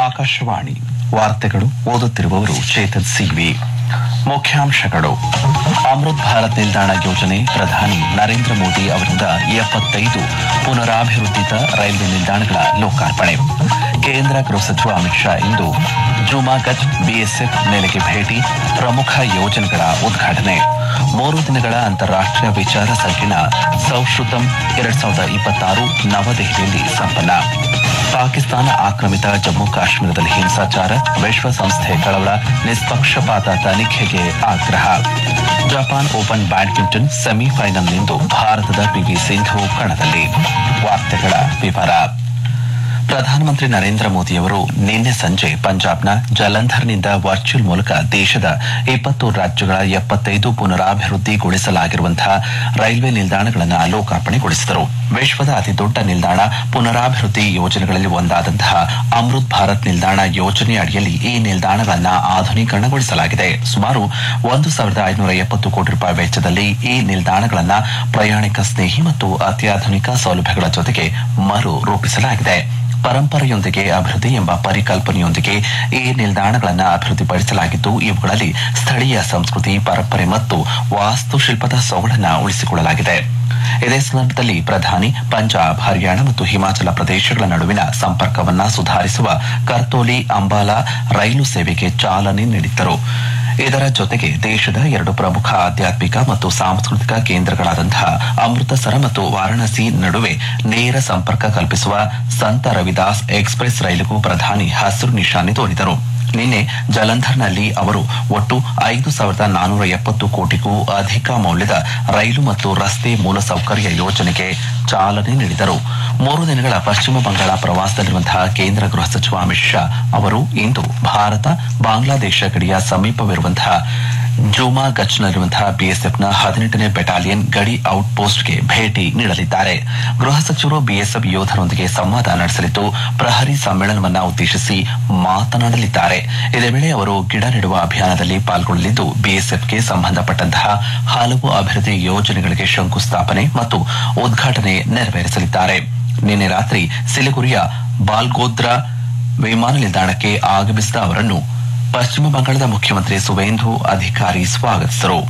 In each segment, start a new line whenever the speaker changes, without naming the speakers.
ಆಕಾಶವಾಣಿ ವಾರ್ತೆಗಳು ಓದುತ್ತಿರುವವರು ಚೇತನ್ ಸಿವಿ ಮುಖ್ಯಾಂಶಗಳು ಅಮೃತ್ ಭಾರತ್ ನಿಲ್ದಾಣ ಯೋಜನೆ ಪ್ರಧಾನಿ ನರೇಂದ್ರ ಮೋದಿ ಅವರಿಂದ ಎಪ್ಪತ್ತೈದು ಪುನರಾಭಿವೃದ್ಧಿತ ರೈಲ್ವೆ ನಿಲ್ದಾಣಗಳ ಲೋಕಾರ್ಪಣೆ ಕೇಂದ್ರ ಗೃಹ ಸಚಿವ ಅಮಿತ್ ಶಾ ಇಂದು ಜುಮಾಗಚ್ ಬಿಎಸ್ಎಫ್ ನೆಲೆಗೆ ಭೇಟಿ ಪ್ರಮುಖ ಯೋಜನೆಗಳ ಉದ್ಘಾಟನೆ ಮೂರು ದಿನಗಳ ಅಂತಾರಾಷ್ಟೀಯ ವಿಚಾರ ಸಂಕಿರಣ ಸೌಶ್ರುತಂ ಎರಡ್ ಸಾವಿರದ ಇಪ್ಪತ್ತಾರು ನವದೆಹಲಿಯಲ್ಲಿ ಸಂಪನ್ನ ಪಾಕಿಸ್ತಾನ ಆಕ್ರಮಿತ ಜಮ್ಮು ಕಾಶ್ಮೀರದಲ್ಲಿ ಹಿಂಸಾಚಾರ ವಿಶ್ವಸಂಸ್ಥೆ ಕಳವಳ ನಿಷ್ಪಕ್ಷಪಾತ ತನಿಖೆಗೆ ಆಗ್ರಹ ಜಪಾನ್ ಓಪನ್ ಬ್ಯಾಡ್ಮಿಂಟನ್ ಸೆಮಿಫೈನಲ್ನಿಂದು ಭಾರತದ ಪಿವಿ ಸಿಂಧು ಕಣದಲ್ಲಿ ವಾರ್ತೆಗಳ ವಿವರ ಪ್ರಧಾನಮಂತ್ರಿ ನರೇಂದ್ರ ಮೋದಿಯವರು ನಿನ್ನೆ ಸಂಜೆ ಪಂಜಾಬ್ನ ಜಲಂಧರ್ನಿಂದ ವರ್ಚುವಲ್ ಮೂಲಕ ದೇಶದ ಇಪ್ಪತ್ತು ರಾಜ್ಯಗಳ ಎಪ್ಪತ್ತೈದು ಪುನರಾಭಿವೃದ್ಧಿಗೊಳಿಸಲಾಗಿರುವಂತಹ ರೈಲ್ವೆ ನಿಲ್ದಾಣಗಳನ್ನು ಲೋಕಾರ್ಪಣೆಗೊಳಿಸಿದರು ವಿಶ್ವದ ಅತಿದೊಡ್ಡ ನಿಲ್ದಾಣ ಪುನರಾಭಿವೃದ್ಧಿ ಯೋಜನೆಗಳಲ್ಲಿ ಒಂದಾದಂತಹ ಅಮೃತ್ ಭಾರತ್ ನಿಲ್ದಾಣ ಯೋಜನೆ ಅಡಿಯಲ್ಲಿ ಈ ನಿಲ್ದಾಣಗಳನ್ನು ಆಧುನೀಕರಣಗೊಳಿಸಲಾಗಿದೆ ಸುಮಾರು ಒಂದು ಸಾವಿರದ ಐನೂರ ಎಪ್ಪತ್ತು ಕೋಟಿ ರೂಪಾಯಿ ವೆಚ್ಚದಲ್ಲಿ ಈ ನಿಲ್ದಾಣಗಳನ್ನು ಪ್ರಯಾಣಿಕ ಸ್ನೇಹಿ ಮತ್ತು ಅತ್ಯಾಧುನಿಕ ಸೌಲಭ್ಯಗಳ ಜೊತೆಗೆ ಮರು ರೂಪಿಸಲಾಗಿದೆ ಪರಂಪರೆಯೊಂದಿಗೆ ಅಭಿವೃದ್ಧಿ ಎಂಬ ಪರಿಕಲ್ಪನೆಯೊಂದಿಗೆ ಈ ನಿಲ್ದಾಣಗಳನ್ನು ಅಭಿವೃದ್ಧಿಪಡಿಸಲಾಗಿದ್ದು ಇವುಗಳಲ್ಲಿ ಸ್ಥಳೀಯ ಸಂಸ್ಕೃತಿ ಪರಂಪರೆ ಮತ್ತು ವಾಸ್ತುಶಿಲ್ಪದ ಸೊಗಡನ್ನು ಉಳಿಸಿಕೊಳ್ಳಲಾಗಿದೆ ಇದೇ ಸಂದರ್ಭದಲ್ಲಿ ಪ್ರಧಾನಿ ಪಂಜಾಬ್ ಹರಿಯಾಣ ಮತ್ತು ಹಿಮಾಚಲ ಪ್ರದೇಶಗಳ ನಡುವಿನ ಸಂಪರ್ಕವನ್ನ ಸುಧಾರಿಸುವ ಕರ್ತೋಲಿ ಅಂಬಾಲಾ ರೈಲು ಸೇವೆಗೆ ಚಾಲನೆ ನೀಡಿದ್ದರು ಇದರ ಜೊತೆಗೆ ದೇಶದ ಎರಡು ಪ್ರಮುಖ ಆಧ್ಯಾತ್ಮಿಕ ಮತ್ತು ಸಾಂಸ್ಕೃತಿಕ ಕೇಂದ್ರಗಳಾದಂತಹ ಅಮೃತಸರ ಮತ್ತು ವಾರಾಣಸಿ ನಡುವೆ ನೇರ ಸಂಪರ್ಕ ಕಲ್ಪಿಸುವ ಸಂತ ರವಿದಾಸ್ ಎಕ್ಸ್ಪ್ರೆಸ್ ರೈಲಿಗೂ ಪ್ರಧಾನಿ ಹಸಿರು ನಿಶಾನೆ ತೋರಿದರು ನಿನ್ನೆ ಜಲಂಧರ್ನಲ್ಲಿ ಅವರು ಒಟ್ಟು ಐದು ಸಾವಿರದ ನಾನೂರ ಎಪ್ಪತ್ತು ಕೋಟಿಗೂ ಅಧಿಕ ಮೌಲ್ಯದ ರೈಲು ಮತ್ತು ರಸ್ತೆ ಮೂಲಸೌಕರ್ಯ ಯೋಜನೆಗೆ ಚಾಲನೆ ನೀಡಿದರು ಮೂರು ದಿನಗಳ ಪಶ್ಚಿಮ ಬಂಗಾಳ ಪ್ರವಾಸದಲ್ಲಿರುವಂತಹ ಕೇಂದ್ರ ಗೃಹ ಸಚಿವ ಅಮಿತ್ ಶಾ ಅವರು ಇಂದು ಭಾರತ ಬಾಂಗ್ಲಾದೇಶ ಗಡಿಯ ಸಮೀಪವಿರುವಂತಹ ಜೂಮಾ ಗಚ್ನಲ್ಲಿರುವಂತಹ ಬಿಎಸ್ಎಫ್ನ ಹದಿನೆಂಟನೇ ಬೆಟಾಲಿಯನ್ ಗಡಿ ಔಟ್ ಪೋಸ್ಟ್ಗೆ ಭೇಟಿ ನೀಡಲಿದ್ದಾರೆ ಗೃಹ ಸಚಿವರು ಬಿಎಸ್ಎಫ್ ಯೋಧರೊಂದಿಗೆ ಸಂವಾದ ನಡೆಸಲಿದ್ದು ಪ್ರಹರಿ ಸಮ್ಮೇಳನವನ್ನ ಉದ್ದೇಶಿಸಿ ಮಾತನಾಡಲಿದ್ದಾರೆ ಇದೇ ವೇಳೆ ಅವರು ಗಿಡ ನೆಡುವ ಅಭಿಯಾನದಲ್ಲಿ ಪಾಲ್ಗೊಳ್ಳಲಿದ್ದು ಬಿಎಸ್ಎಫ್ಗೆ ಸಂಬಂಧಪಟ್ಟಂತಹ ಹಲವು ಅಭಿವೃದ್ಧಿ ಯೋಜನೆಗಳಿಗೆ ಶಂಕುಸ್ಥಾಪನೆ ಮತ್ತು ಉದ್ಘಾಟನೆ ನೆರವೇರಿಸಲಿದ್ದಾರೆ ನಿನ್ನೆ ರಾತ್ರಿ ಸಿಲಿಗುರಿಯ ಬಾಲ್ಗೋದ್ರಾ ವಿಮಾನ ನಿಲ್ದಾಣಕ್ಕೆ ಆಗಮಿಸಿದ ಅವರನ್ನು ಪಶ್ಚಿಮ ಬಂಗಾಳದ ಮುಖ್ಯಮಂತ್ರಿ ಸುವೇಂದು ಅಧಿಕಾರಿ ಸ್ವಾಗತಿಸಿದರು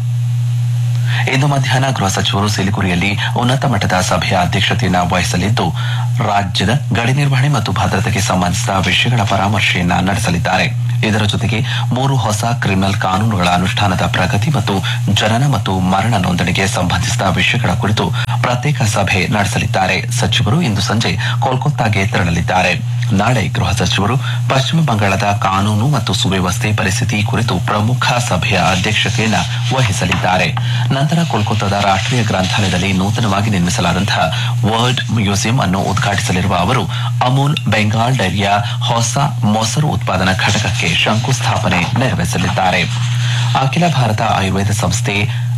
ಇಂದು ಮಧ್ಯಾಹ್ನ ಗೃಹ ಸಚಿವರು ಸಿಲಿಗುರಿಯಲ್ಲಿ ಉನ್ನತ ಮಟ್ಟದ ಸಭೆಯ ಅಧ್ಯಕ್ಷತೆಯನ್ನು ವಹಿಸಲಿದ್ದು ರಾಜ್ಯದ ಗಡಿ ನಿರ್ವಹಣೆ ಮತ್ತು ಭದ್ರತೆಗೆ ಸಂಬಂಧಿಸಿದ ವಿಷಯಗಳ ಪರಾಮರ್ಶೆಯನ್ನ ನಡೆಸಲಿದ್ದಾರೆ ಇದರ ಜೊತೆಗೆ ಮೂರು ಹೊಸ ಕ್ರಿಮಿನಲ್ ಕಾನೂನುಗಳ ಅನುಷ್ಠಾನದ ಪ್ರಗತಿ ಮತ್ತು ಜನನ ಮತ್ತು ಮರಣ ನೋಂದಣಿಗೆ ಸಂಬಂಧಿಸಿದ ವಿಷಯಗಳ ಕುರಿತು ಪ್ರತ್ಯೇಕ ಸಭೆ ನಡೆಸಲಿದ್ದಾರೆ ಸಚಿವರು ಇಂದು ಸಂಜೆ ಕೋಲ್ಕತ್ತಾಗೆ ತೆರಳಲಿದ್ದಾರೆ ನಾಳೆ ಗೃಹ ಸಚಿವರು ಪಶ್ಚಿಮ ಬಂಗಾಳದ ಕಾನೂನು ಮತ್ತು ಸುವ್ಯವಸ್ಥೆ ಪರಿಸ್ಥಿತಿ ಕುರಿತು ಪ್ರಮುಖ ಸಭೆಯ ಅಧ್ಯಕ್ಷತೆಯನ್ನು ವಹಿಸಲಿದ್ದಾರೆ ನಂತರ ಕೋಲ್ಕತ್ತಾದ ರಾಷ್ಟೀಯ ಗ್ರಂಥಾಲಯದಲ್ಲಿ ನೂತನವಾಗಿ ನಿರ್ಮಿಸಲಾದಂತಹ ವರ್ಲ್ಡ್ ಮ್ಯೂಸಿಯಂ ಅನ್ನು ಉದ್ಘಾಟಿಸಲಿರುವ ಅವರು ಅಮೂಲ್ ಬೆಂಗಾಲ್ ಡೈರಿಯ ಹೊಸ ಮೊಸರು ಉತ್ಪಾದನಾ ಘಟಕಕ್ಕೆ ಶಂಕುಸ್ಥಾಪನೆ ನೆರವೇರಿಸಲಿದ್ದಾರೆ ಅಖಿಲ ಭಾರತ ಆಯುರ್ವೇದ ಸಂಸ್ಥೆ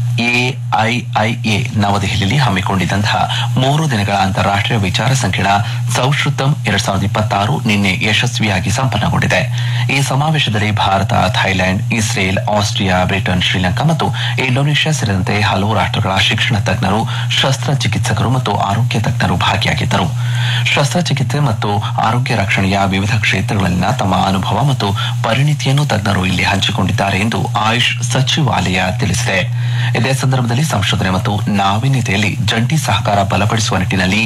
ಎಐಐಎ ನವದೆಹಲಿಯಲ್ಲಿ ಹಮ್ಮಿಕೊಂಡಿದ್ದಂತಹ ಮೂರು ದಿನಗಳ ಅಂತಾರಾಷ್ಟೀಯ ವಿಚಾರ ಸಂಕಿರಣ ಸೌಶ್ರುತಂ ಎರಡ್ ಸಾವಿರದ ಇಪ್ಪತ್ತಾರು ನಿನ್ನೆ ಯಶಸ್ವಿಯಾಗಿ ಸಂಪನ್ನಗೊಂಡಿದೆ ಈ ಸಮಾವೇಶದಲ್ಲಿ Bharat Thailand Israel Austria Britain Sri Lanka ಮತ್ತು ಇಂಡೋನೇಷ್ಯಾ ಸೇರಿದಂತೆ ಹಲವು ರಾಷ್ಟಗಳ ಶಿಕ್ಷಣ ತಜ್ಞರು ಶಸ್ತ್ರಚಿಕಿತ್ಸಕರು ಮತ್ತು ಆರೋಗ್ಯ ತಜ್ಞರು ಭಾಗಿಯಾಗಿದ್ದರು ಶಸ್ತ್ರಚಿಕಿತ್ಸೆ ಮತ್ತು ಆರೋಗ್ಯ ರಕ್ಷಣೆಯ ವಿವಿಧ ಕ್ಷೇತ್ರಗಳಲ್ಲಿನ ತಮ್ಮ ಅನುಭವ ಮತ್ತು ಪರಿಣಿತಿಯನ್ನು ತಜ್ಞರು ಇಲ್ಲಿ ಹಂಚಿಕೊಂಡಿದ್ದಾರೆ ಎಂದು ಆಯುಷ್ ಸಚಿವಾಲಯ ತಿಳಿಸಿದೆ ಇದೇ ಸಂದರ್ಭದಲ್ಲಿ ಸಂಶೋಧನೆ ಮತ್ತು ನಾವೀನ್ಯತೆಯಲ್ಲಿ ಜಂಟಿ ಸಹಕಾರ ಬಲಪಡಿಸುವ ನಿಟ್ಟಿನಲ್ಲಿ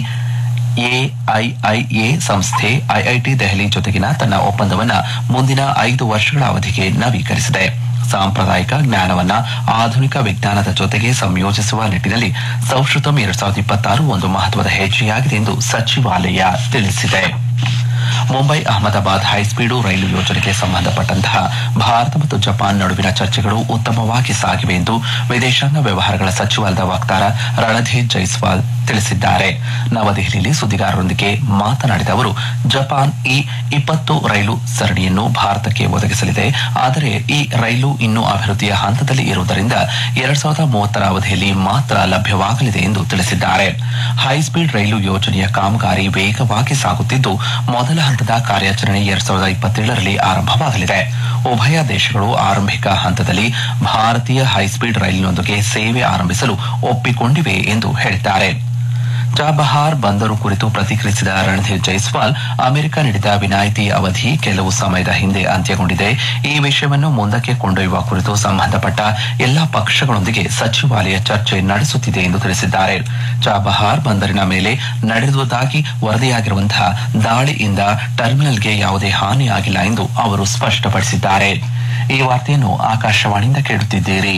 ಎಐಐಎ ಸಂಸ್ಥೆ ಐಐಟಿ ದೆಹಲಿ ಜೊತೆಗಿನ ತನ್ನ ಒಪ್ಪಂದವನ್ನ ಮುಂದಿನ ಐದು ವರ್ಷಗಳ ಅವಧಿಗೆ ನವೀಕರಿಸಿದೆ ಸಾಂಪ್ರದಾಯಿಕ ಜ್ಞಾನವನ್ನ ಆಧುನಿಕ ವಿಜ್ಞಾನದ ಜೊತೆಗೆ ಸಂಯೋಜಿಸುವ ನಿಟ್ಟಿನಲ್ಲಿ ಸೌಶ್ರುತಂ ಎರಡ್ ಸಾವಿರದ ಇಪ್ಪತ್ತಾರು ಒಂದು ಮಹತ್ವದ ಹೆಜ್ಜೆಯಾಗಿದೆ ಎಂದು ಸಚಿವಾಲಯ ತಿಳಿಸಿದೆ ಮುಂಬೈ ಅಹಮದಾಬಾದ್ ಹೈಸ್ಪೀಡು ರೈಲು ಯೋಜನೆಗೆ ಸಂಬಂಧಪಟ್ಟಂತಹ ಭಾರತ ಮತ್ತು ಜಪಾನ್ ನಡುವಿನ ಚರ್ಚೆಗಳು ಉತ್ತಮವಾಗಿ ಸಾಗಿವೆ ಎಂದು ವಿದೇಶಾಂಗ ವ್ಯವಹಾರಗಳ ಸಚಿವಾಲಯದ ವಕ್ತಾರ ರಣಧೀರ್ ಜೈಸ್ವಾಲ್ ತಿಳಿಸಿದ್ದಾರೆ ನವದೆಹಲಿಯಲ್ಲಿ ಸುದ್ದಿಗಾರರೊಂದಿಗೆ ಮಾತನಾಡಿದ ಅವರು ಜಪಾನ್ ಈ ಇಪ್ಪತ್ತು ರೈಲು ಸರಣಿಯನ್ನು ಭಾರತಕ್ಕೆ ಒದಗಿಸಲಿದೆ ಆದರೆ ಈ ರೈಲು ಇನ್ನೂ ಅಭಿವೃದ್ಧಿಯ ಹಂತದಲ್ಲಿ ಇರುವುದರಿಂದ ಎರಡ್ ಸಾವಿರದ ಮೂವತ್ತರ ಅವಧಿಯಲ್ಲಿ ಮಾತ್ರ ಲಭ್ಯವಾಗಲಿದೆ ಎಂದು ತಿಳಿಸಿದ್ದಾರೆ ಹೈಸ್ಪೀಡ್ ರೈಲು ಯೋಜನೆಯ ಕಾಮಗಾರಿ ವೇಗವಾಗಿ ಸಾಗುತ್ತಿದ್ದು ಮೊದಲ ಹಂತದ ಕಾರ್ಯಾಚರಣೆ ಎರಡ್ ಸಾವಿರದ ಇಪ್ಪತ್ತೇಳರಲ್ಲಿ ಆರಂಭವಾಗಲಿದೆ ಉಭಯ ದೇಶಗಳು ಆರಂಭಿಕ ಹಂತದಲ್ಲಿ ಭಾರತೀಯ ಹೈಸ್ಪೀಡ್ ರೈಲಿನೊಂದಿಗೆ ಸೇವೆ ಆರಂಭಿಸಲು ಒಪ್ಪಿಕೊಂಡಿವೆ ಎಂದು ಹೇಳಿದ್ದಾರೆ ಚಾಬಹಾರ್ ಬಂದರು ಕುರಿತು ಪ್ರತಿಕ್ರಿಯಿಸಿದ ರಣಧೀರ್ ಜೈಸ್ವಾಲ್ ಅಮೆರಿಕ ನೀಡಿದ ವಿನಾಯಿತಿ ಅವಧಿ ಕೆಲವು ಸಮಯದ ಹಿಂದೆ ಅಂತ್ಯಗೊಂಡಿದೆ ಈ ವಿಷಯವನ್ನು ಮುಂದಕ್ಕೆ ಕೊಂಡೊಯ್ಯುವ ಕುರಿತು ಸಂಬಂಧಪಟ್ಟ ಎಲ್ಲಾ ಪಕ್ಷಗಳೊಂದಿಗೆ ಸಚಿವಾಲಯ ಚರ್ಚೆ ನಡೆಸುತ್ತಿದೆ ಎಂದು ತಿಳಿಸಿದ್ದಾರೆ ಚಾಬಹಾರ್ ಬಂದರಿನ ಮೇಲೆ ನಡೆದುದಾಗಿ ವರದಿಯಾಗಿರುವಂತಹ ದಾಳಿಯಿಂದ ಟರ್ಮಿನಲ್ಗೆ ಯಾವುದೇ ಹಾನಿಯಾಗಿಲ್ಲ ಎಂದು ಅವರು ಸ್ಪಷ್ಟಪಡಿಸಿದ್ದಾರೆ ಈ ವಾರ್ತೆಯನ್ನು ಆಕಾಶವಾಣಿಯಿಂದ ಕೇಳುತ್ತಿದ್ದೀರಿ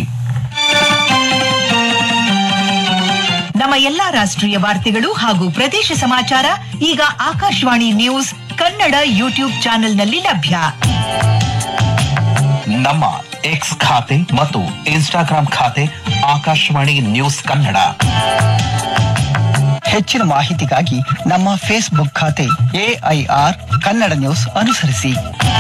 ನಮ್ಮ ಎಲ್ಲಾ ರಾಷ್ಟ್ರೀಯ ವಾರ್ತೆಗಳು ಹಾಗೂ ಪ್ರದೇಶ ಸಮಾಚಾರ ಈಗ ಆಕಾಶವಾಣಿ ನ್ಯೂಸ್ ಕನ್ನಡ ಯೂಟ್ಯೂಬ್ ಚಾನೆಲ್ನಲ್ಲಿ ಲಭ್ಯ
ನಮ್ಮ ಎಕ್ಸ್ ಖಾತೆ ಮತ್ತು ಇನ್ಸ್ಟಾಗ್ರಾಂ ಖಾತೆ ಆಕಾಶವಾಣಿ ನ್ಯೂಸ್ ಕನ್ನಡ
ಹೆಚ್ಚಿನ ಮಾಹಿತಿಗಾಗಿ ನಮ್ಮ ಫೇಸ್ಬುಕ್ ಖಾತೆ ಎಐಆರ್ ಕನ್ನಡ ನ್ಯೂಸ್ ಅನುಸರಿಸಿ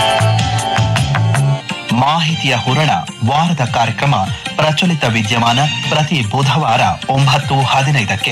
ಮಾಹಿತಿಯ ಹೂರಣ ವಾರದ ಕಾರ್ಯಕ್ರಮ ಪ್ರಚಲಿತ ವಿದ್ಯಮಾನ ಪ್ರತಿ ಬುಧವಾರ ಒಂಬತ್ತು ಹದಿನೈದಕ್ಕೆ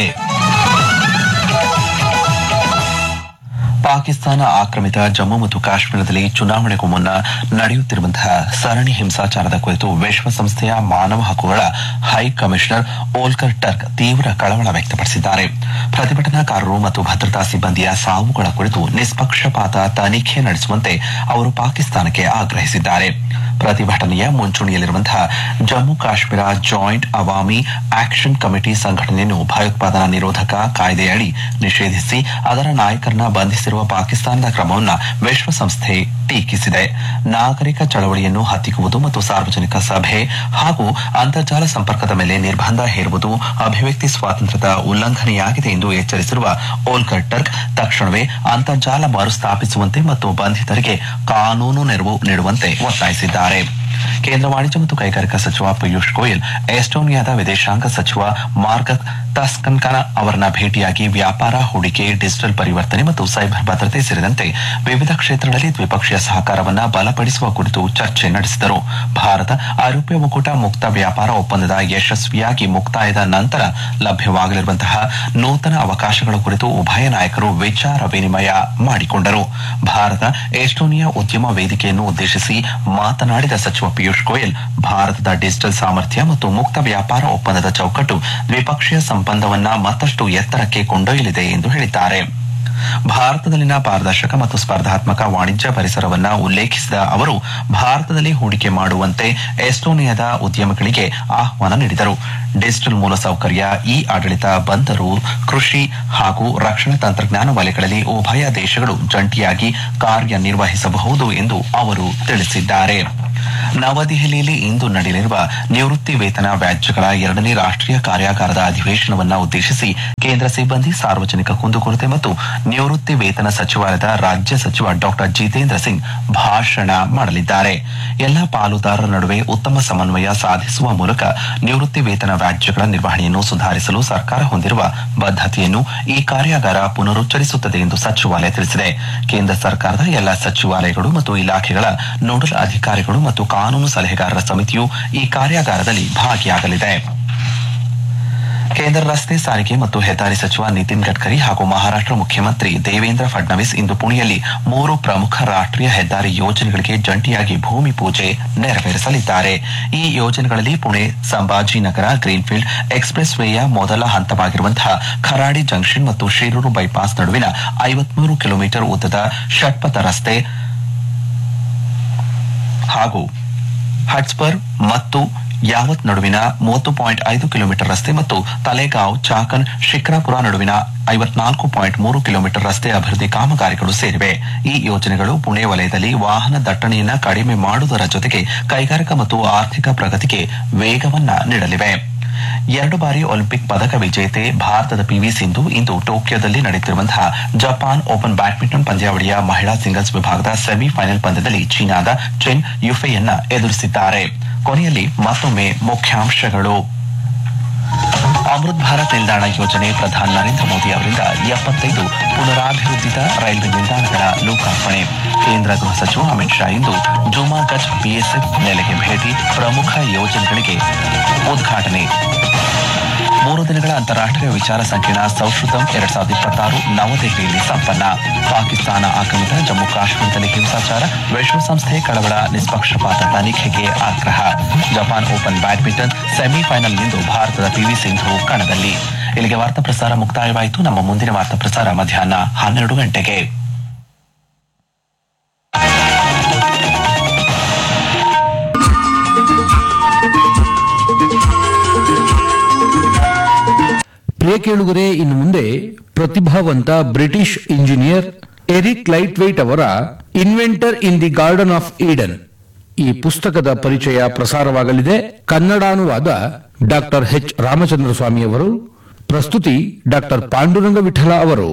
ಪಾಕಿಸ್ತಾನ ಆಕ್ರಮಿತ ಜಮ್ಮು ಮತ್ತು ಕಾಶ್ಮೀರದಲ್ಲಿ ಚುನಾವಣೆಗೂ ಮುನ್ನ ನಡೆಯುತ್ತಿರುವಂತಹ ಸರಣಿ ಹಿಂಸಾಚಾರದ ಕುರಿತು ವಿಶ್ವಸಂಸ್ಥೆಯ ಮಾನವ ಹಕ್ಕುಗಳ ಹೈ ಕಮಿಷನರ್ ಓಲ್ಕರ್ ಟರ್ಕ್ ತೀವ್ರ ಕಳವಳ ವ್ಯಕ್ತಪಡಿಸಿದ್ದಾರೆ ಪ್ರತಿಭಟನಾಕಾರರು ಮತ್ತು ಭದ್ರತಾ ಸಿಬ್ಬಂದಿಯ ಸಾವುಗಳ ಕುರಿತು ನಿಷ್ಪಕ್ಷಪಾತ ತನಿಖೆ ನಡೆಸುವಂತೆ ಅವರು ಪಾಕಿಸ್ತಾನಕ್ಕೆ ಆಗ್ರಹಿಸಿದ್ದಾರೆ ಪ್ರತಿಭಟನೆಯ ಮುಂಚೂಣಿಯಲ್ಲಿರುವಂತಹ Jammu Kashmir joint Awami action committee ಸಂಘಟನೆಯನ್ನು ಭಯೋತ್ಪಾದನಾ ನಿರೋಧಕ ಕಾಯ್ದೆಯಡಿ ನಿಷೇಧಿಸಿ ಅದರ ನಾಯಕರನ್ನ ಬಂಧಿಸಿರುವ ಪಾಕಿಸ್ತಾನದ ಕ್ರಮವನ್ನು ವಿಶ್ವಸಂಸ್ಥೆ ಟೀಕಿಸಿದೆ ನಾಗರಿಕ ಚಳವಳಿಯನ್ನು ಹತ್ತಿಕ್ಕುವುದು ಮತ್ತು ಸಾರ್ವಜನಿಕ ಸಭೆ ಹಾಗೂ ಅಂತರ್ಜಾಲ ಸಂಪರ್ಕದ ಮೇಲೆ ನಿರ್ಬಂಧ ಹೇರುವುದು ಅಭಿವ್ಯಕ್ತಿ ಸ್ವಾತಂತ್ರ್ಯದ ಉಲ್ಲಂಘನೆಯಾಗಿದೆ ಎಂದು ಎಚ್ಚರಿಸಿರುವ ಓಲ್ಕರ್ ಟರ್ಕ್ ತಕ್ಷಣವೇ ಅಂತರ್ಜಾಲ ಮರುಸ್ಥಾಪಿಸುವಂತೆ ಮತ್ತು ಬಂಧಿತರಿಗೆ ಕಾನೂನು ನೆರವು ನೀಡುವಂತೆ ಒತ್ತಾಯಿಸಿದ್ದಾರೆ ಕೇಂದ್ರ ವಾಣಿಜ್ಯ ಮತ್ತು ಕೈಗಾರಿಕಾ ಸಚಿವ ಪಿಯೂಷ್ ಗೋಯಲ್ ಎಸ್ಟೋನಿಯಾದ ವಿದೇಶಾಂಗ ಸಚಿವ ಮಾರ್ಗಕ್ ತಸ್ಕನ್ಕನ ಅವರನ್ನ ಭೇಟಿಯಾಗಿ ವ್ಯಾಪಾರ ಹೂಡಿಕೆ ಡಿಜಿಟಲ್ ಪರಿವರ್ತನೆ ಮತ್ತು ಸೈಬರ್ ಭದ್ರತೆ ಸೇರಿದಂತೆ ವಿವಿಧ ಕ್ಷೇತ್ರಗಳಲ್ಲಿ ದ್ವಿಪಕ್ಷೀಯ ಸಹಕಾರವನ್ನ ಬಲಪಡಿಸುವ ಕುರಿತು ಚರ್ಚೆ ನಡೆಸಿದರು ಭಾರತ ಐರೋಪ್ಯ ಒಕ್ಕೂಟ ಮುಕ್ತ ವ್ಯಾಪಾರ ಒಪ್ಪಂದದ ಯಶಸ್ವಿಯಾಗಿ ಮುಕ್ತಾಯದ ನಂತರ ಲಭ್ಯವಾಗಲಿರುವಂತಹ ನೂತನ ಅವಕಾಶಗಳ ಕುರಿತು ಉಭಯ ನಾಯಕರು ವಿಚಾರ ವಿನಿಮಯ ಮಾಡಿಕೊಂಡರು ಭಾರತ ಎಸ್ಟೋನಿಯಾ ಉದ್ಯಮ ವೇದಿಕೆಯನ್ನು ಉದ್ದೇಶಿಸಿ ಮಾತನಾಡಿದ ಸಚಿವ ಪಿಯೂಷ್ ಗೋಯಲ್ ಭಾರತದ ಡಿಜಿಟಲ್ ಸಾಮರ್ಥ್ಯ ಮತ್ತು ಮುಕ್ತ ವ್ಯಾಪಾರ ಒಪ್ಪಂದದ ಚೌಕಟ್ಟು ದ್ವಿಪಕ್ಷೀಯ ಸಂಬಂಧವನ್ನ ಮತ್ತಷ್ಟು ಎತ್ತರಕ್ಕೆ ಕೊಂಡೊಯ್ಯಲಿದೆ ಎಂದು ಹೇಳಿದ್ದಾರೆ ಭಾರತದಲ್ಲಿನ ಪಾರದರ್ಶಕ ಮತ್ತು ಸ್ಪರ್ಧಾತ್ಮಕ ವಾಣಿಜ್ಯ ಪರಿಸರವನ್ನ ಉಲ್ಲೇಖಿಸಿದ ಅವರು ಭಾರತದಲ್ಲಿ ಹೂಡಿಕೆ ಮಾಡುವಂತೆ ಎಸ್ಟೋನಿಯಾದ ಉದ್ಯಮಿಗಳಿಗೆ ಆಹ್ವಾನ ನೀಡಿದರು ಡಿಜಿಟಲ್ ಮೂಲಸೌಕರ್ಯ ಇ ಆಡಳಿತ ಬಂದರು ಕೃಷಿ ಹಾಗೂ ರಕ್ಷಣಾ ತಂತ್ರಜ್ಞಾನ ವಲಯಗಳಲ್ಲಿ ಉಭಯ ದೇಶಗಳು ಜಂಟಿಯಾಗಿ ಕಾರ್ಯನಿರ್ವಹಿಸಬಹುದು ಎಂದು ಅವರು ತಿಳಿಸಿದ್ದಾರೆ ನವದೆಹಲಿಯಲ್ಲಿ ಇಂದು ನಡೆಯಲಿರುವ ನಿವೃತ್ತಿ ವೇತನ ವ್ಯಾಜ್ಯಗಳ ಎರಡನೇ ರಾಷ್ಟ್ರೀಯ ಕಾರ್ಯಾಗಾರದ ಅಧಿವೇಶನವನ್ನ ಉದ್ದೇಶಿಸಿ ಕೇಂದ್ರ ಸಿಬ್ಬಂದಿ ಸಾರ್ವಜನಿಕ ಕುಂದುಕೊರತೆ ಮತ್ತು ನಿವೃತ್ತಿ ವೇತನ ಸಚಿವಾಲಯದ ರಾಜ್ಯ ಸಚಿವ ಡಾಕ್ಟರ್ ಜಿತೇಂದ್ರ ಸಿಂಗ್ ಭಾಷಣ ಮಾಡಲಿದ್ದಾರೆ ಎಲ್ಲ ಪಾಲುದಾರರ ನಡುವೆ ಉತ್ತಮ ಸಮನ್ವಯ ಸಾಧಿಸುವ ಮೂಲಕ ನಿವೃತ್ತಿ ವೇತನ ವ್ಯಾಜ್ಯಗಳ ನಿರ್ವಹಣೆಯನ್ನು ಸುಧಾರಿಸಲು ಸರ್ಕಾರ ಹೊಂದಿರುವ ಬದ್ಧತೆಯನ್ನು ಈ ಕಾರ್ಯಾಗಾರ ಪುನರುಚ್ಚರಿಸುತ್ತದೆ ಎಂದು ಸಚಿವಾಲಯ ತಿಳಿಸಿದೆ ಕೇಂದ್ರ ಸರ್ಕಾರದ ಎಲ್ಲ ಸಚಿವಾಲಯಗಳು ಮತ್ತು ಇಲಾಖೆಗಳ ನೋಡಲ್ ಅಧಿಕಾರಿಗಳು ಮತ್ತು ಕಾನೂನು ಸಲಹೆಗಾರರ ಸಮಿತಿಯು ಈ ಕಾರ್ಯಾಗಾರದಲ್ಲಿ ಭಾಗಿಯಾಗಲಿದೆ ಕೇಂದ್ರ ರಸ್ತೆ ಸಾರಿಗೆ ಮತ್ತು ಹೆದ್ದಾರಿ ಸಚಿವ ನಿತಿನ್ ಗಡ್ಕರಿ ಹಾಗೂ ಮಹಾರಾಷ್ಟ್ರ ಮುಖ್ಯಮಂತ್ರಿ ದೇವೇಂದ್ರ ಫಡ್ನವೀಸ್ ಇಂದು ಪುಣೆಯಲ್ಲಿ ಮೂರು ಪ್ರಮುಖ ರಾಷ್ಟ್ರೀಯ ಹೆದ್ದಾರಿ ಯೋಜನೆಗಳಿಗೆ ಜಂಟಿಯಾಗಿ ಭೂಮಿ ಪೂಜೆ ನೆರವೇರಿಸಲಿದ್ದಾರೆ ಈ ಯೋಜನೆಗಳಲ್ಲಿ ಪುಣೆ ಸಂಭಾಜಿನಗರ ಗ್ರೀನ್ಫೀಲ್ಡ್ ಎಕ್ಸ್ಪ್ರೆಸ್ ವೇಯ ಮೊದಲ ಹಂತವಾಗಿರುವಂತಹ ಖರಾಡಿ ಜಂಕ್ಷನ್ ಮತ್ತು ಶಿರೂರು ಬೈಪಾಸ್ ನಡುವಿನ ಐವತ್ಮೂರು ಕಿಲೋಮೀಟರ್ ಉದ್ದದ ಷಟ್ಪಥ ರಸ್ತೆ ಹಾಗೂ ಹಟ್ಸ್ಪರ್ ಮತ್ತು ಯಾವತ್ ನಡುವಿನ ಮೂವತ್ತು ಪಾಯಿಂಟ್ ಐದು ಕಿಲೋಮೀಟರ್ ರಸ್ತೆ ಮತ್ತು ತಲೆಗಾಂವ್ ಚಾಕನ್ ಶಿಕ್ರಾಪುರ ನಡುವಿನ ಐವತ್ನಾಲ್ಕು ಪಾಯಿಂಟ್ ಮೂರು ಕಿಲೋಮೀಟರ್ ರಸ್ತೆ ಅಭಿವೃದ್ಧಿ ಕಾಮಗಾರಿಗಳು ಸೇರಿವೆ ಈ ಯೋಜನೆಗಳು ಪುಣೆ ವಲಯದಲ್ಲಿ ವಾಹನ ದಟ್ಟಣೆಯನ್ನ ಕಡಿಮೆ ಮಾಡುವುದರ ಜೊತೆಗೆ ಕೈಗಾರಿಕಾ ಮತ್ತು ಆರ್ಥಿಕ ಪ್ರಗತಿಗೆ ವೇಗವನ್ನ ನೀಡಲಿವೆ ಎರಡು ಬಾರಿ ಒಲಿಂಪಿಕ್ ಪದಕ ವಿಜೇತೆ ಭಾರತದ ಪಿವಿ ಸಿಂಧು ಇಂದು ಟೋಕಿಯೋದಲ್ಲಿ ನಡೆಯುತ್ತಿರುವಂತಹ ಜಪಾನ್ ಓಪನ್ ಬ್ಯಾಡ್ಮಿಂಟನ್ ಪಂದ್ಯಾವಳಿಯ ಮಹಿಳಾ ಸಿಂಗಲ್ಸ್ ವಿಭಾಗದ ಸೆಮಿಫೈನಲ್ ಪಂದ್ಯದಲ್ಲಿ ಚೀನಾದ ಚೆನ್ ಯುಫೆಯನ್ನ ಎದುರಿಸಿದ್ದಾರೆ ಕೊನೆಯಲ್ಲಿ ಮತ್ತೊಮ್ಮೆ ಮುಖ್ಯಾಂಶಗಳು ಅಮೃತ್ ಭಾರತ್ ನಿಲ್ದಾಣ ಯೋಜನೆ ಪ್ರಧಾನಿ ನರೇಂದ್ರ ಮೋದಿ ಅವರಿಂದ ಎಪ್ಪತ್ತೈದು ಪುನರಾಭಿವೃದ್ಧಿತ ರೈಲ್ವೆ ನಿಲ್ದಾಣಗಳ ಲೋಕಾರ್ಪಣೆ ಕೇಂದ್ರ ಗೃಹ ಸಚಿವ ಅಮಿತ್ ಶಾ ಇಂದು ಜುಮಾಗಜ್ ಬಿಎಸ್ಎಫ್ ನೆಲೆಗೆ ಭೇಟಿ ಪ್ರಮುಖ ಯೋಜನೆಗಳಿಗೆ ಉದ್ಘಾಟನೆ ಮೂರು ದಿನಗಳ ಅಂತಾರಾಷ್ಟ್ರೀಯ ವಿಚಾರ ಸಂಕಿರಣ ಸೌಶ್ರುತಂ ಎರಡ್ ಸಾವಿರದ ಇಪ್ಪತ್ತಾರು ನವದೆಹಲಿಯಲ್ಲಿ ಸಂಪನ್ನ ಪಾಕಿಸ್ತಾನ ಆಕ್ರಮಿತ ಜಮ್ಮು ಕಾಶ್ಮೀರದಲ್ಲಿ ಹಿಂಸಾಚಾರ ವಿಶ್ವಸಂಸ್ಥೆ ಕಳವಳ ನಿಷ್ಪಕ್ಷಪಾತ ತನಿಖೆಗೆ ಆಗ್ರಹ ಜಪಾನ್ ಓಪನ್ ಬ್ಯಾಡ್ಮಿಂಟನ್ ಸೆಮಿಫೈನಲ್ನಿಂದು ಭಾರತದ ಪಿವಿ ಸಿಂಧು ಕಣದಲ್ಲಿ ಇಲ್ಲಿಗೆ ವಾರ್ತಾ ಪ್ರಸಾರ ಮುಕ್ತಾಯವಾಯಿತು ನಮ್ಮ ಮುಂದಿನ ವಾರ್ತಾ ಪ್ರಸಾರ ಮಧ್ಯಾಹ್ನ ಹನ್ನೆರಡು ಗಂಟೆಗೆ
ಪ್ರಿಯ ಕೇಳುಗರೆ ಇನ್ನು ಮುಂದೆ ಪ್ರತಿಭಾವಂತ British engineer Eric Laithwaite ಅವರ inventor in the garden of Eden ಈ ಪುಸ್ತಕದ ಪರಿಚಯ ಪ್ರಸಾರವಾಗಲಿದೆ ಕನ್ನಡಾನುವಾದ ಡಾಕ್ಟರ್ ಎಚ್ ರಾಮಚಂದ್ರ ಸ್ವಾಮಿ ಅವರು ಪ್ರಸ್ತುತಿ ಡಾಕ್ಟರ್ ಪಾಂಡುರಂಗ ವಿಠಲ ಅವರು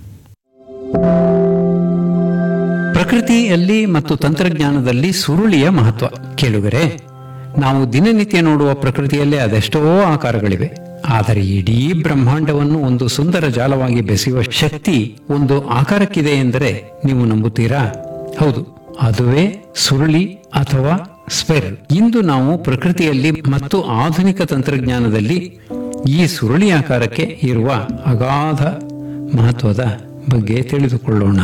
ಪ್ರಕೃತಿಯಲ್ಲಿ ಮತ್ತು ತಂತ್ರಜ್ಞಾನದಲ್ಲಿ ಸುರುಳಿಯ ಮಹತ್ವ ಕೇಳುಗರೆ ನಾವು ದಿನನಿತ್ಯ ನೋಡುವ ಪ್ರಕೃತಿಯಲ್ಲೇ ಅದೆಷ್ಟೋ ಆಕಾರಗಳಿವೆ ಆದರೆ ಇಡೀ ಬ್ರಹ್ಮಾಂಡವನ್ನು ಒಂದು ಸುಂದರ ಜಾಲವಾಗಿ ಬೆಸೆಯುವ ಶಕ್ತಿ ಒಂದು ಆಕಾರಕ್ಕಿದೆ ಎಂದರೆ ನೀವು ನಂಬುತ್ತೀರಾ ಹೌದು ಅದುವೇ ಸುರುಳಿ ಅಥವಾ ಸ್ಪೆರ್ ಇಂದು ನಾವು ಪ್ರಕೃತಿಯಲ್ಲಿ ಮತ್ತು ಆಧುನಿಕ ತಂತ್ರಜ್ಞಾನದಲ್ಲಿ ಈ ಸುರುಳಿ ಆಕಾರಕ್ಕೆ ಇರುವ ಅಗಾಧ ಮಹತ್ವದ ಬಗ್ಗೆ ತಿಳಿದುಕೊಳ್ಳೋಣ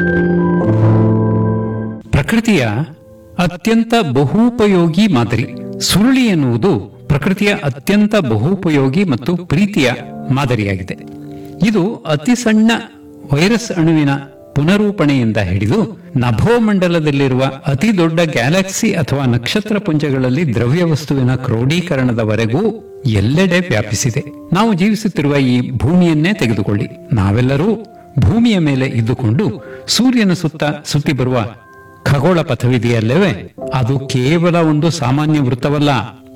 ಪ್ರಕೃತಿಯ ಅತ್ಯಂತ ಬಹುಪಯೋಗಿ ಮಾದರಿ ಸುರುಳಿ ಎನ್ನುವುದು ಪ್ರಕೃತಿಯ ಅತ್ಯಂತ ಬಹುಪಯೋಗಿ ಮತ್ತು ಪ್ರೀತಿಯ ಮಾದರಿಯಾಗಿದೆ ಇದು ಅತಿ ಸಣ್ಣ ವೈರಸ್ ಅಣುವಿನ ಪುನರೂಪಣೆಯಿಂದ ಹಿಡಿದು ನಭೋಮಂಡಲದಲ್ಲಿರುವ ಅತಿ ದೊಡ್ಡ ಗ್ಯಾಲಕ್ಸಿ ಅಥವಾ ನಕ್ಷತ್ರ ಪುಂಜಗಳಲ್ಲಿ ದ್ರವ್ಯ ವಸ್ತುವಿನ ಕ್ರೋಢೀಕರಣದವರೆಗೂ ಎಲ್ಲೆಡೆ ವ್ಯಾಪಿಸಿದೆ ನಾವು ಜೀವಿಸುತ್ತಿರುವ ಈ ಭೂಮಿಯನ್ನೇ ತೆಗೆದುಕೊಳ್ಳಿ ನಾವೆಲ್ಲರೂ ಭೂಮಿಯ ಮೇಲೆ ಇದ್ದುಕೊಂಡು ಸೂರ್ಯನ ಸುತ್ತ ಸುತ್ತಿ ಬರುವ ಖಗೋಳ ಪಥವಿದೆಯಲ್ಲವೇ ಅದು ಕೇವಲ ಒಂದು ಸಾಮಾನ್ಯ ವೃತ್ತವಲ್ಲ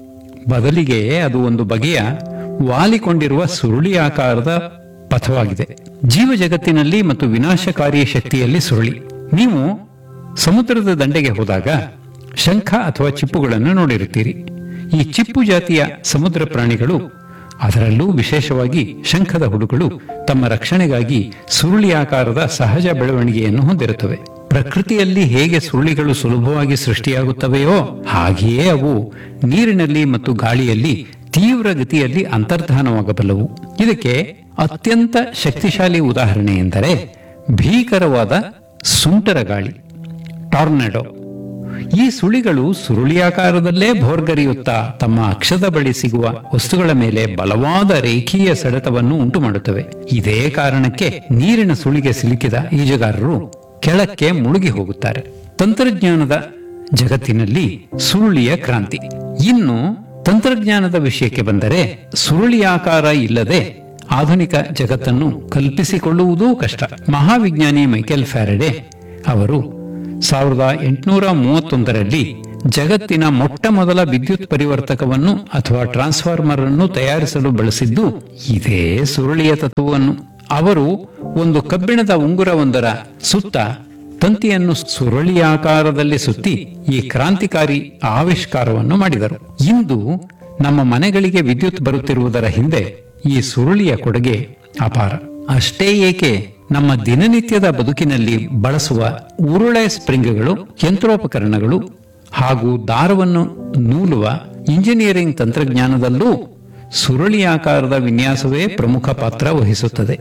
ಬದಲಿಗೆ ಅದು ಒಂದು ಬಗೆಯ ವಾಲಿಕೊಂಡಿರುವ ಸುರುಳಿ ಆಕಾರದ ಪಥವಾಗಿದೆ ಜೀವ ಜಗತ್ತಿನಲ್ಲಿ ಮತ್ತು ವಿನಾಶಕಾರಿ ಶಕ್ತಿಯಲ್ಲಿ ಸುರುಳಿ ನೀವು ಸಮುದ್ರದ ದಂಡೆಗೆ ಹೋದಾಗ ಶಂಖ ಅಥವಾ ಚಿಪ್ಪುಗಳನ್ನು ನೋಡಿರುತ್ತೀರಿ ಈ ಚಿಪ್ಪು ಜಾತಿಯ ಸಮುದ್ರ ಪ್ರಾಣಿಗಳು ಅದರಲ್ಲೂ ವಿಶೇಷವಾಗಿ ಶಂಖದ ಹುಳುಗಳು ತಮ್ಮ ರಕ್ಷಣೆಗಾಗಿ ಸುರುಳಿ ಆಕಾರದ ಸಹಜ ಬೆಳವಣಿಗೆಯನ್ನು ಹೊಂದಿರುತ್ತವೆ ಪ್ರಕೃತಿಯಲ್ಲಿ ಹೇಗೆ ಸುರುಳಿಗಳು ಸುಲಭವಾಗಿ ಸೃಷ್ಟಿಯಾಗುತ್ತವೆಯೋ ಹಾಗೆಯೇ ಅವು ನೀರಿನಲ್ಲಿ ಮತ್ತು ಗಾಳಿಯಲ್ಲಿ ತೀವ್ರ ಗತಿಯಲ್ಲಿ ಅಂತರ್ಧಾನವಾಗಬಲ್ಲವು ಇದಕ್ಕೆ ಅತ್ಯಂತ ಶಕ್ತಿಶಾಲಿ ಉದಾಹರಣೆ ಎಂದರೆ ಭೀಕರವಾದ ಸುಂಟರ ಗಾಳಿ ಟಾರ್ನೆಡೋ ಈ ಸುಳಿಗಳು ಸುರುಳಿಯಾಕಾರದಲ್ಲೇ ಭೋರ್ಗರಿಯುತ್ತಾ ತಮ್ಮ ಅಕ್ಷದ ಬಳಿ ಸಿಗುವ ವಸ್ತುಗಳ ಮೇಲೆ ಬಲವಾದ ರೇಖೀಯ ಸೆಳೆತವನ್ನು ಉಂಟು ಮಾಡುತ್ತವೆ ಇದೇ ಕಾರಣಕ್ಕೆ ನೀರಿನ ಸುಳಿಗೆ ಸಿಲುಕಿದ ಈಜುಗಾರರು ಕೆಳಕ್ಕೆ ಮುಳುಗಿ ಹೋಗುತ್ತಾರೆ ತಂತ್ರಜ್ಞಾನದ ಜಗತ್ತಿನಲ್ಲಿ ಸುರುಳಿಯ ಕ್ರಾಂತಿ ಇನ್ನು ತಂತ್ರಜ್ಞಾನದ ವಿಷಯಕ್ಕೆ ಬಂದರೆ ಸುರುಳಿಯಾಕಾರ ಇಲ್ಲದೆ ಆಧುನಿಕ ಜಗತ್ತನ್ನು ಕಲ್ಪಿಸಿಕೊಳ್ಳುವುದೂ ಕಷ್ಟ ಮಹಾವಿಜ್ಞಾನಿ ಮೈಕೆಲ್ ಫ್ಯಾರಡೆ ಅವರು ಸಾವಿರದ ಎಂಟುನೂರ ಮೂವತ್ತೊಂದರಲ್ಲಿ ಜಗತ್ತಿನ ಮೊಟ್ಟ ಮೊದಲ ವಿದ್ಯುತ್ ಪರಿವರ್ತಕವನ್ನು ಅಥವಾ ಟ್ರಾನ್ಸ್ಫಾರ್ಮರ್ ಅನ್ನು ತಯಾರಿಸಲು ಬಳಸಿದ್ದು ಇದೇ ಸುರುಳಿಯ ತತ್ವವನ್ನು ಅವರು ಒಂದು ಕಬ್ಬಿಣದ ಉಂಗುರವೊಂದರ ಸುತ್ತ ತಂತಿಯನ್ನು ಸುರುಳಿಯಾಕಾರದಲ್ಲಿ ಸುತ್ತಿ ಈ ಕ್ರಾಂತಿಕಾರಿ ಆವಿಷ್ಕಾರವನ್ನು ಮಾಡಿದರು ಇಂದು ನಮ್ಮ ಮನೆಗಳಿಗೆ ವಿದ್ಯುತ್ ಬರುತ್ತಿರುವುದರ ಹಿಂದೆ ಈ ಸುರುಳಿಯ ಕೊಡುಗೆ ಅಪಾರ ಅಷ್ಟೇ ಏಕೆ ನಮ್ಮ ದಿನನಿತ್ಯದ ಬದುಕಿನಲ್ಲಿ ಬಳಸುವ ಉರುಳೆ ಸ್ಪ್ರಿಂಗ್ಗಳು ಯಂತ್ರೋಪಕರಣಗಳು ಹಾಗೂ ದಾರವನ್ನು ನೂಲುವ ಇಂಜಿನಿಯರಿಂಗ್ ತಂತ್ರಜ್ಞಾನದಲ್ಲೂ ಸುರುಳಿಯಾಕಾರದ ವಿನ್ಯಾಸವೇ ಪ್ರಮುಖ ಪಾತ್ರ ವಹಿಸುತ್ತದೆ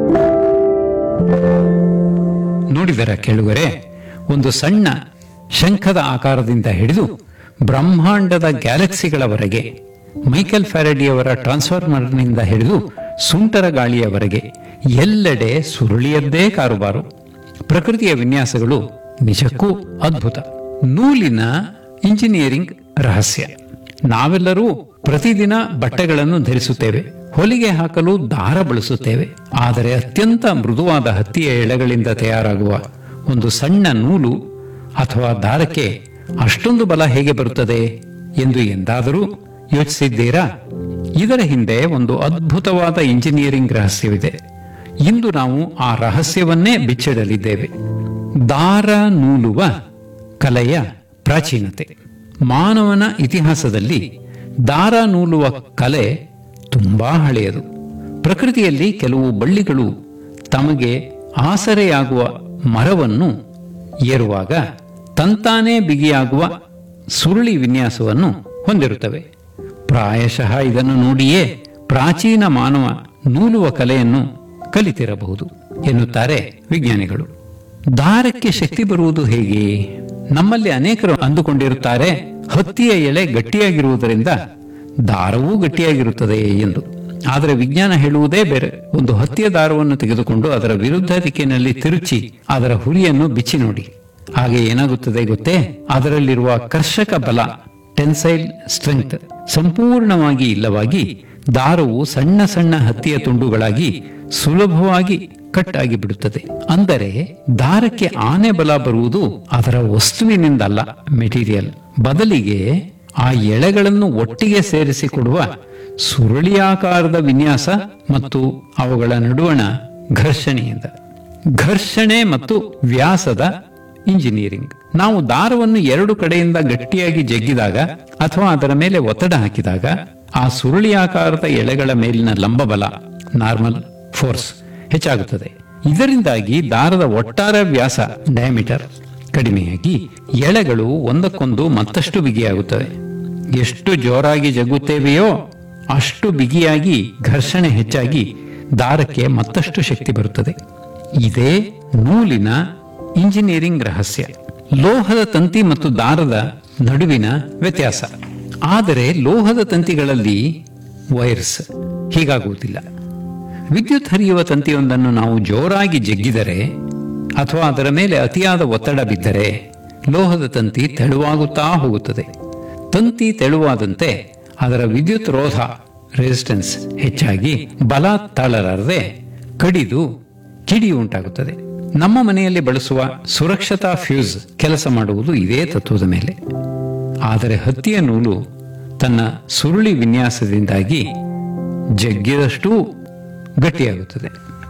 ನೋಡಿದರ ಕೇಳುವರೆ ಒಂದು ಸಣ್ಣ ಶಂಖದ ಆಕಾರದಿಂದ ಹಿಡಿದು ಬ್ರಹ್ಮಾಂಡದ ಗ್ಯಾಲಕ್ಸಿಗಳವರೆಗೆ ಮೈಕೆಲ್ ಫ್ಯಾರಡಿಯವರ ಟ್ರಾನ್ಸ್ಫಾರ್ಮರ್ನಿಂದ ಹಿಡಿದು ಸುಂಟರ ಗಾಳಿಯವರೆಗೆ ಎಲ್ಲೆಡೆ ಸುರುಳಿಯದ್ದೇ ಕಾರುಬಾರು ಪ್ರಕೃತಿಯ ವಿನ್ಯಾಸಗಳು ನಿಜಕ್ಕೂ ಅದ್ಭುತ ನೂಲಿನ ಇಂಜಿನಿಯರಿಂಗ್ ರಹಸ್ಯ ನಾವೆಲ್ಲರೂ ಪ್ರತಿದಿನ ಬಟ್ಟೆಗಳನ್ನು ಧರಿಸುತ್ತೇವೆ ಹೊಲಿಗೆ ಹಾಕಲು ದಾರ ಬಳಸುತ್ತೇವೆ ಆದರೆ ಅತ್ಯಂತ ಮೃದುವಾದ ಹತ್ತಿಯ ಎಳೆಗಳಿಂದ ತಯಾರಾಗುವ ಒಂದು ಸಣ್ಣ ನೂಲು ಅಥವಾ ದಾರಕ್ಕೆ ಅಷ್ಟೊಂದು ಬಲ ಹೇಗೆ ಬರುತ್ತದೆ ಎಂದು ಎಂದಾದರೂ ಯೋಚಿಸಿದ್ದೀರಾ ಇದರ ಹಿಂದೆ ಒಂದು ಅದ್ಭುತವಾದ ಇಂಜಿನಿಯರಿಂಗ್ ರಹಸ್ಯವಿದೆ ಇಂದು ನಾವು ಆ ರಹಸ್ಯವನ್ನೇ ಬಿಚ್ಚಿಡಲಿದ್ದೇವೆ ದಾರ ನೂಲುವ ಕಲೆಯ ಪ್ರಾಚೀನತೆ ಮಾನವನ ಇತಿಹಾಸದಲ್ಲಿ ದಾರ ನೂಲುವ ಕಲೆ ತುಂಬಾ ಹಳೆಯದು ಪ್ರಕೃತಿಯಲ್ಲಿ ಕೆಲವು ಬಳ್ಳಿಗಳು ತಮಗೆ ಆಸರೆಯಾಗುವ ಮರವನ್ನು ಏರುವಾಗ ತಂತಾನೇ ಬಿಗಿಯಾಗುವ ಸುರುಳಿ ವಿನ್ಯಾಸವನ್ನು ಹೊಂದಿರುತ್ತವೆ ಪ್ರಾಯಶಃ ಇದನ್ನು ನೋಡಿಯೇ ಪ್ರಾಚೀನ ಮಾನವ ನೂಲುವ ಕಲೆಯನ್ನು ಕಲಿತಿರಬಹುದು ಎನ್ನುತ್ತಾರೆ ವಿಜ್ಞಾನಿಗಳು ದಾರಕ್ಕೆ ಶಕ್ತಿ ಬರುವುದು ಹೇಗೆ ನಮ್ಮಲ್ಲಿ ಅನೇಕರು ಅಂದುಕೊಂಡಿರುತ್ತಾರೆ ಹತ್ತಿಯ ಎಳೆ ಗಟ್ಟಿಯಾಗಿರುವುದರಿಂದ ದಾರವೂ ಗಟ್ಟಿಯಾಗಿರುತ್ತದೆ ಎಂದು ಆದರೆ ವಿಜ್ಞಾನ ಹೇಳುವುದೇ ಬೇರೆ ಒಂದು ಹತ್ತಿಯ ದಾರವನ್ನು ತೆಗೆದುಕೊಂಡು ಅದರ ವಿರುದ್ಧ ದಿಕ್ಕಿನಲ್ಲಿ ತಿರುಚಿ ಅದರ ಹುರಿಯನ್ನು ಬಿಚ್ಚಿ ನೋಡಿ ಹಾಗೆ ಏನಾಗುತ್ತದೆ ಗೊತ್ತೇ ಅದರಲ್ಲಿರುವ ಕರ್ಷಕ ಬಲ ಟೆನ್ಸೈಲ್ ಸ್ಟ್ರೆಂತ್ ಸಂಪೂರ್ಣವಾಗಿ ಇಲ್ಲವಾಗಿ ದಾರವು ಸಣ್ಣ ಸಣ್ಣ ಹತ್ತಿಯ ತುಂಡುಗಳಾಗಿ ಸುಲಭವಾಗಿ ಕಟ್ ಆಗಿ ಬಿಡುತ್ತದೆ ಅಂದರೆ ದಾರಕ್ಕೆ ಆನೆ ಬಲ ಬರುವುದು ಅದರ ವಸ್ತುವಿನಿಂದಲ್ಲ ಮೆಟೀರಿಯಲ್ ಬದಲಿಗೆ ಆ ಎಳೆಗಳನ್ನು ಒಟ್ಟಿಗೆ ಸೇರಿಸಿಕೊಡುವ ಸುರುಳಿಯಾಕಾರದ ವಿನ್ಯಾಸ ಮತ್ತು ಅವುಗಳ ನಡುವಣ ಘರ್ಷಣೆಯಿಂದ ಘರ್ಷಣೆ ಮತ್ತು ವ್ಯಾಸದ ಇಂಜಿನಿಯರಿಂಗ್ ನಾವು ದಾರವನ್ನು ಎರಡು ಕಡೆಯಿಂದ ಗಟ್ಟಿಯಾಗಿ ಜಗ್ಗಿದಾಗ ಅಥವಾ ಅದರ ಮೇಲೆ ಒತ್ತಡ ಹಾಕಿದಾಗ ಆ ಸುರುಳಿಯಾಕಾರದ ಎಳೆಗಳ ಮೇಲಿನ ಲಂಬಬಲ ನಾರ್ಮಲ್ ಫೋರ್ಸ್ ಹೆಚ್ಚಾಗುತ್ತದೆ ಇದರಿಂದಾಗಿ ದಾರದ ಒಟ್ಟಾರೆ ವ್ಯಾಸ ಡಯಾಮೀಟರ್ ಕಡಿಮೆಯಾಗಿ ಎಳೆಗಳು ಒಂದಕ್ಕೊಂದು ಮತ್ತಷ್ಟು ಬಿಗಿಯಾಗುತ್ತವೆ ಎಷ್ಟು ಜೋರಾಗಿ ಜಗ್ಗುತ್ತೇವೆಯೋ ಅಷ್ಟು ಬಿಗಿಯಾಗಿ ಘರ್ಷಣೆ ಹೆಚ್ಚಾಗಿ ದಾರಕ್ಕೆ ಮತ್ತಷ್ಟು ಶಕ್ತಿ ಬರುತ್ತದೆ ಇದೇ ನೂಲಿನ ಇಂಜಿನಿಯರಿಂಗ್ ರಹಸ್ಯ ಲೋಹದ ತಂತಿ ಮತ್ತು ದಾರದ ನಡುವಿನ ವ್ಯತ್ಯಾಸ ಆದರೆ ಲೋಹದ ತಂತಿಗಳಲ್ಲಿ ವೈರ್ಸ್ ಹೀಗಾಗುವುದಿಲ್ಲ ವಿದ್ಯುತ್ ಹರಿಯುವ ತಂತಿಯೊಂದನ್ನು ನಾವು ಜೋರಾಗಿ ಜಗ್ಗಿದರೆ ಅಥವಾ ಅದರ ಮೇಲೆ ಅತಿಯಾದ ಒತ್ತಡ ಬಿದ್ದರೆ ಲೋಹದ ತಂತಿ ತೆಳುವಾಗುತ್ತಾ ಹೋಗುತ್ತದೆ ತಂತಿ ತೆಳುವಾದಂತೆ ಅದರ ವಿದ್ಯುತ್ ರೋಧ ರೆಸಿಸ್ಟೆನ್ಸ್ ಹೆಚ್ಚಾಗಿ ಬಲ ತಾಳಲಾರದೆ ಕಡಿದು ಕಿಡಿ ಉಂಟಾಗುತ್ತದೆ ನಮ್ಮ ಮನೆಯಲ್ಲಿ ಬಳಸುವ ಸುರಕ್ಷತಾ ಫ್ಯೂಸ್ ಕೆಲಸ ಮಾಡುವುದು ಇದೇ ತತ್ವದ ಮೇಲೆ ಆದರೆ ಹತ್ತಿಯ ನೂಲು ತನ್ನ ಸುರುಳಿ ವಿನ್ಯಾಸದಿಂದಾಗಿ ಜಗ್ಗಿದಷ್ಟೂ ಗಟ್ಟಿಯಾಗುತ್ತದೆ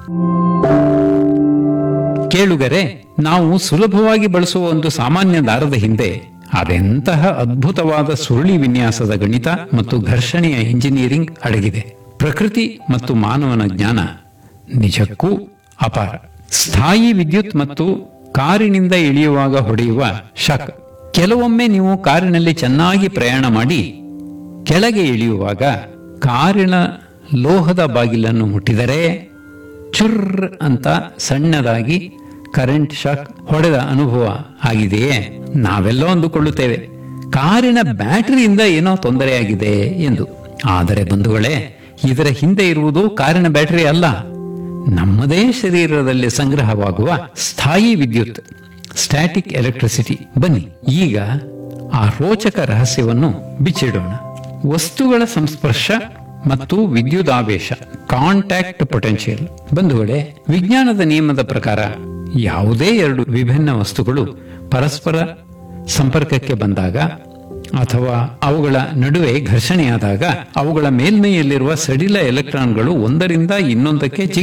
ಕೇಳುಗರೆ ನಾವು ಸುಲಭವಾಗಿ ಬಳಸುವ ಒಂದು ಸಾಮಾನ್ಯ ದಾರದ ಹಿಂದೆ ಅದೆಂತಹ ಅದ್ಭುತವಾದ ಸುರುಳಿ ವಿನ್ಯಾಸದ ಗಣಿತ ಮತ್ತು ಘರ್ಷಣೆಯ ಇಂಜಿನಿಯರಿಂಗ್ ಅಡಗಿದೆ ಪ್ರಕೃತಿ ಮತ್ತು ಮಾನವನ ಜ್ಞಾನ ನಿಜಕ್ಕೂ ಅಪಾರ ಸ್ಥಾಯಿ ವಿದ್ಯುತ್ ಮತ್ತು ಕಾರಿನಿಂದ ಇಳಿಯುವಾಗ ಹೊಡೆಯುವ ಶಾಕ್ ಕೆಲವೊಮ್ಮೆ ನೀವು ಕಾರಿನಲ್ಲಿ ಚೆನ್ನಾಗಿ ಪ್ರಯಾಣ ಮಾಡಿ ಕೆಳಗೆ ಇಳಿಯುವಾಗ ಕಾರಿನ ಲೋಹದ ಬಾಗಿಲನ್ನು ಮುಟ್ಟಿದರೆ ಚುರ್ ಅಂತ ಸಣ್ಣದಾಗಿ ಕರೆಂಟ್ ಶಾಕ್ ಹೊಡೆದ ಅನುಭವ ಆಗಿದೆಯೇ ನಾವೆಲ್ಲ ಅಂದುಕೊಳ್ಳುತ್ತೇವೆ ಕಾರಿನ ಬ್ಯಾಟರಿಯಿಂದ ಏನೋ ತೊಂದರೆಯಾಗಿದೆ ಎಂದು ಆದರೆ ಬಂಧುಗಳೇ ಇದರ ಹಿಂದೆ ಇರುವುದು ಕಾರಿನ ಬ್ಯಾಟರಿ ಅಲ್ಲ ನಮ್ಮದೇ ಶರೀರದಲ್ಲಿ ಸಂಗ್ರಹವಾಗುವ ಸ್ಥಾಯಿ ವಿದ್ಯುತ್ ಸ್ಟ್ಯಾಟಿಕ್ ಎಲೆಕ್ಟ್ರಿಸಿಟಿ ಬನ್ನಿ ಈಗ ಆ ರೋಚಕ ರಹಸ್ಯವನ್ನು ಬಿಚ್ಚಿಡೋಣ ವಸ್ತುಗಳ ಸಂಸ್ಪರ್ಶ ಮತ್ತು ವಿದ್ಯುದಾವೇಶ ಕಾಂಟ್ಯಾಕ್ಟ್ ಪೊಟೆನ್ಷಿಯಲ್ ಬಂಧುಗಳೇ ವಿಜ್ಞಾನದ ನಿಯಮದ ಪ್ರಕಾರ ಯಾವುದೇ ಎರಡು ವಿಭಿನ್ನ ವಸ್ತುಗಳು ಪರಸ್ಪರ ಸಂಪರ್ಕಕ್ಕೆ ಬಂದಾಗ ಅಥವಾ ಅವುಗಳ ನಡುವೆ ಘರ್ಷಣೆಯಾದಾಗ ಅವುಗಳ ಮೇಲ್ಮೈಯಲ್ಲಿರುವ ಸಡಿಲ ಎಲೆಕ್ಟ್ರಾನ್ಗಳು ಒಂದರಿಂದ ಇನ್ನೊಂದಕ್ಕೆ